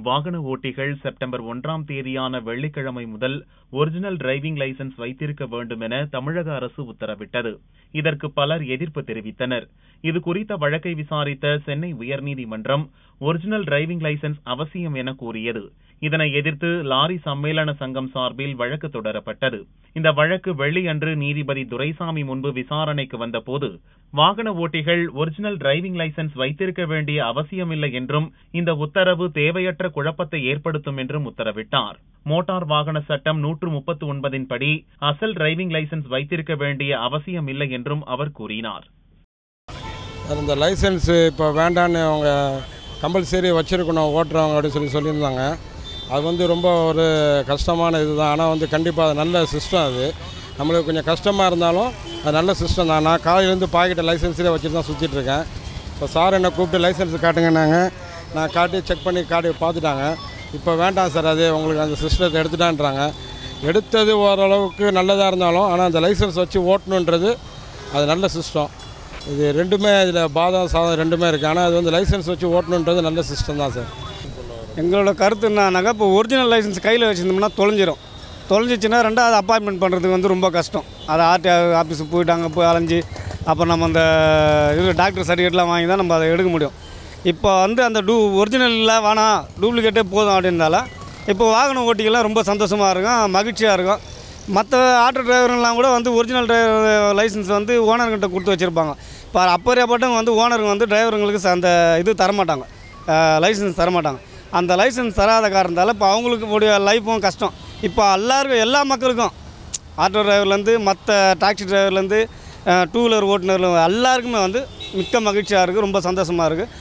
வாகன ஓட்டிகள் செப்டம்பர் ஒன்றாம் தேதியான வெள்ளிக்கிழமை முதல் ஒரிஜினல் டிரைவிங் லைசென்ஸ் வைத்திருக்க வேண்டும் என தமிழக அரசு உத்தரவிட்டது இதற்கு பலர் எதிர்ப்பு தெரிவித்தனர் இது குறித்த வழக்கை விசாரித்த சென்னை உயர்நீதிமன்றம் ஒரிஜினல் டிரைவிங் லைசென்ஸ் அவசியம் என கூறியது இதனை எதிர்த்து லாரி சம்மேளன சங்கம் சார்பில் வழக்கு தொடரப்பட்டது இந்த வழக்கு வெள்ளியன்று நீதிபதி துரைசாமி முன்பு விசாரணைக்கு வந்தபோது வாகன ஓட்டிகள் ஒரிஜினல் டிரைவிங் லைசென்ஸ் வைத்திருக்க வேண்டிய அவசியமில்லை என்றும் இந்த உத்தரவு தேவையற்ற குழப்பத்தை ஏற்படுத்தும் என்றும் உத்தரவிட்டார் மோட்டார் வாகன சட்டம் நூற்று முப்பத்து ஒன்பதின் படி அசல் டிரைவிங் லைசென்ஸ் வைத்திருக்க வேண்டிய அவசியம் இல்லை என்றும் அவர் கூறினார் சார் இந்த லைசன்ஸு இப்போ வேண்டான்னு அவங்க கம்பல்சரி வச்சுருக்கணும் ஓட்டுறவங்க அப்படின்னு சொல்லி சொல்லியிருந்தாங்க அது வந்து ரொம்ப ஒரு கஷ்டமான இது தான் ஆனால் வந்து கண்டிப்பாக அது நல்ல சிஸ்டம் அது நம்மளுக்கு கொஞ்சம் கஷ்டமாக இருந்தாலும் அது நல்ல சிஸ்டம் தான் நான் காலையிலேருந்து பாக்கெட்டை லைசன்ஸிலே வச்சுட்டு தான் சுற்றிட்டு இருக்கேன் இப்போ சார் என்னை கூப்பிட்டு லைசன்ஸ் காட்டுங்கன்னாங்க நான் காட்டி செக் பண்ணி காட்டி பார்த்துட்டாங்க இப்போ வேண்டாம் சார் அது உங்களுக்கு அந்த சிஸ்டத்தை எடுத்துட்டான்றாங்க எடுத்தது ஓரளவுக்கு நல்லதாக இருந்தாலும் ஆனால் அந்த லைசன்ஸ் வச்சு ஓட்டணுன்றது அது நல்ல சிஸ்டம் இது ரெண்டுமே இதில் பாதம் சாதம் ரெண்டுமே இருக்குது ஆனால் அது வந்து லைசன்ஸ் வச்சு ஓட்டணுன்றது நல்ல சிஸ்டம் தான் சார் எங்களோட கருத்து என்னன்னாக்கா இப்போ ஒரிஜினல் லைசன்ஸ் கையில் வச்சுருந்தோம்னா தொலைஞ்சிரும் தொலைஞ்சிச்சுன்னா ரெண்டாவது அப்பாயின்மெண்ட் பண்ணுறதுக்கு வந்து ரொம்ப கஷ்டம் அது ஆர்டி ஆஃபீஸுக்கு போயிட்டு அங்கே போய் அலைஞ்சு அப்புறம் நம்ம அந்த இது டாக்டர் சர்டிஃபிகேட்லாம் வாங்கி தான் நம்ம அதை எடுக்க முடியும் இப்போ வந்து அந்த டூ ஒரிஜினலில் வேணாம் டூப்ளிகேட்டே போதும் அப்படின்னால இப்போ வாகன ஓட்டிகள்லாம் ரொம்ப சந்தோஷமாக இருக்கும் மகிழ்ச்சியாக இருக்கும் மற்ற ஆட்டோ டிரைவருங்கெலாம் கூட வந்து ஒரிஜினல் டிரைவர் லைசன்ஸ் வந்து ஓனர்கிட்ட கொடுத்து வச்சுருப்பாங்க இப்போ அப்பறியப்பட்டவங்க வந்து ஓனருங்க வந்து டிரைவருங்களுக்கு ச- அந்த இது தரமாட்டாங்க லைசன்ஸ் தரமாட்டாங்க அந்த லைசன்ஸ் தராத காரணத்தால் இப்போ அவங்களுக்கு உடைய லைஃப்பும் கஷ்டம் இப்போ எல்லாருக்கும் எல்லா மக்களுக்கும் ஆட்டோ டிரைவர்லேருந்து மற்ற டாக்ஸி டிரைவர்லேருந்து டூ வீலர் ஓட்டுநர் எல்லாருக்குமே வந்து மிக்க மகிழ்ச்சியாக இருக்குது ரொம்ப சந்தோஷமாக இருக்குது